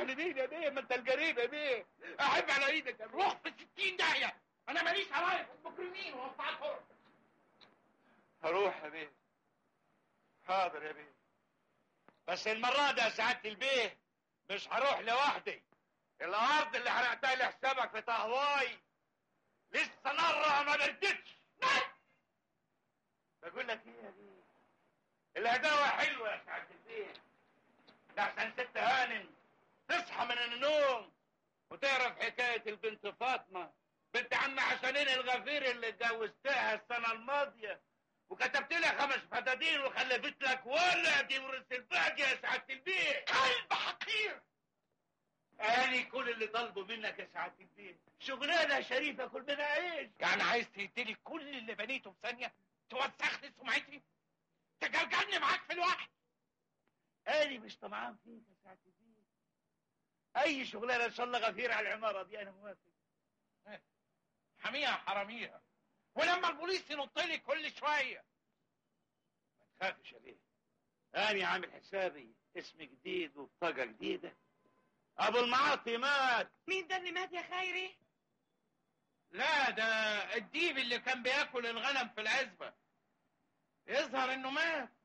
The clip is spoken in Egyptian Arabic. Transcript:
لمين يا بيه ما انت القريب يا بيه احب على ايدك يا بيه روح في الستين داهية انا ماليش عرايق المجرمين وقطع الطرق هروح يا بيه حاضر يا بيه بس المرة دي يا سعادة البيه مش هروح لوحدي الأرض اللي حرقتها لحسابك في طهواي لسه نارها ما بردتش بقول لك ايه يا بيه الهداوة حلوة يا سعادة البيه ده عشان ست هانم تصحى من النوم وتعرف حكاية البنت فاطمة بنت عم حسنين الغفير اللي اتجوزتها السنة الماضية وكتبت لها خمس فتادين وخلفت لك ولد يورث الباقي يا سعادة البيه قلب حقير أنا كل اللي طالبه منك يا سعادة البيه شغلانة شريفة كل منها عيش يعني عايز تقتلي كل اللي بنيته في ثانية توسخ لي سمعتي تجرجرني معاك في الوحد أنا مش طمعان فيك يا سعادة البيه أي شغلانة إن شاء الله غفير على العمارة دي أنا موافق حميها حراميها ولما البوليس ينط لي كل شويه ما تخافش يا بيه أنا عامل حسابي اسم جديد وبطاقة جديدة أبو المعاطي مات مين ده اللي مات يا خيري لا ده الديب اللي كان بياكل الغنم في العزبة يظهر انه مات